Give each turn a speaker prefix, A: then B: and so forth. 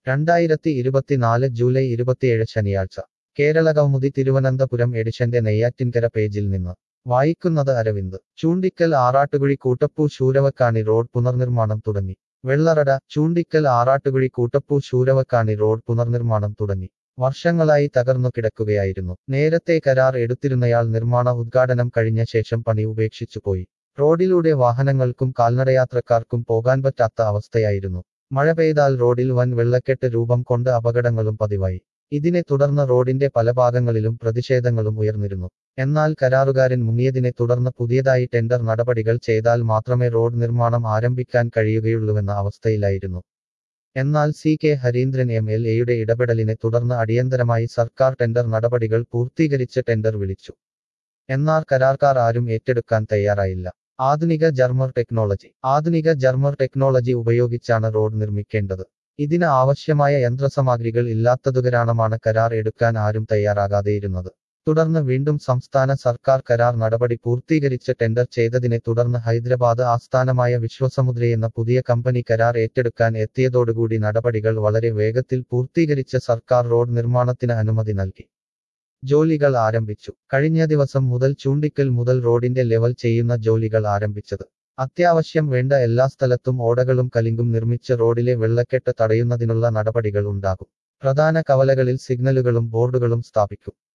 A: രണ്ടായിരത്തി ഇരുപത്തിനാല് ജൂലൈ ഇരുപത്തിയേഴ് ശനിയാഴ്ച കേരള കൗമുദി തിരുവനന്തപുരം എഡിഷന്റെ നെയ്യാറ്റിൻകര പേജിൽ നിന്ന് വായിക്കുന്നത് അരവിന്ദ് ചൂണ്ടിക്കൽ ആറാട്ടുകുഴി കൂട്ടപ്പൂ ശൂരവക്കാണി റോഡ് പുനർനിർമ്മാണം തുടങ്ങി വെള്ളറട ചൂണ്ടിക്കൽ ആറാട്ടുകുഴി കൂട്ടപ്പൂ ശൂരവക്കാണി റോഡ് പുനർനിർമ്മാണം തുടങ്ങി വർഷങ്ങളായി തകർന്നു കിടക്കുകയായിരുന്നു നേരത്തെ കരാർ എടുത്തിരുന്നയാൾ നിർമ്മാണ ഉദ്ഘാടനം കഴിഞ്ഞ ശേഷം പണി ഉപേക്ഷിച്ചുപോയി റോഡിലൂടെ വാഹനങ്ങൾക്കും കാൽനടയാത്രക്കാർക്കും പോകാൻ പറ്റാത്ത അവസ്ഥയായിരുന്നു മഴ പെയ്താൽ റോഡിൽ വൻ വെള്ളക്കെട്ട് രൂപം കൊണ്ട് അപകടങ്ങളും പതിവായി ഇതിനെ തുടർന്ന് റോഡിന്റെ പല ഭാഗങ്ങളിലും പ്രതിഷേധങ്ങളും ഉയർന്നിരുന്നു എന്നാൽ കരാറുകാരൻ മുങ്ങിയതിനെ തുടർന്ന് പുതിയതായി ടെൻഡർ നടപടികൾ ചെയ്താൽ മാത്രമേ റോഡ് നിർമ്മാണം ആരംഭിക്കാൻ കഴിയുകയുള്ളൂവെന്ന അവസ്ഥയിലായിരുന്നു എന്നാൽ C K Harindran M L എയുടെ ഇടപെടലിനെ തുടർന്ന് അടിയന്തരമായി സർക്കാർ ടെൻഡർ നടപടികൾ പൂർത്തീകരിച്ച് ടെൻഡർ വിളിച്ചു എന്നാൽ കരാർക്കാർ ആരും ഏറ്റെടുക്കാൻ തയ്യാറായില്ല ആധുനിക ജർമ്മർ ടെക്നോളജി ആധുനിക ജർമ്മർ ടെക്നോളജി ഉപയോഗിച്ചാണ് റോഡ് നിർമ്മിക്കേണ്ടത് ഇതിന് ആവശ്യമായ യന്ത്രസാമഗ്രികൾ ഇല്ലാത്തതുകാരണമാണ് കരാർ എടുക്കാൻ ആരും തയ്യാറാകാതെയിരുന്നത് തുടർന്ന് വീണ്ടും സംസ്ഥാന സർക്കാർ കരാർ നടപടി പൂർത്തീകരിച്ച് ടെൻഡർ ചെയ്തതിനെ തുടർന്ന് ഹൈദരാബാദ് ആസ്ഥാനമായ വിശ്വസമുദ്രയെന്ന പുതിയ കമ്പനി കരാർ ഏറ്റെടുക്കാൻ എത്തിയതോടുകൂടി നടപടികൾ വളരെ വേഗത്തിൽ പൂർത്തീകരിച്ച് സർക്കാർ റോഡ് നിർമ്മാണത്തിന് അനുമതി നൽകി ജോലികൾ ആരംഭിച്ചു കഴിഞ്ഞ ദിവസം മുതൽ ചൂണ്ടിക്കൽ മുതൽ റോഡിന്റെ ലെവൽ ചെയ്യുന്ന ജോലികൾ ആരംഭിച്ചത് അത്യാവശ്യം വേണ്ട എല്ലാ സ്ഥലത്തും ഓടകളും കലിങ്കും നിർമ്മിച്ച് റോഡിലെ വെള്ളക്കെട്ട് തടയുന്നതിനുള്ള നടപടികൾ ഉണ്ടാകും പ്രധാന കവലകളിൽ സിഗ്നലുകളും ബോർഡുകളും സ്ഥാപിക്കും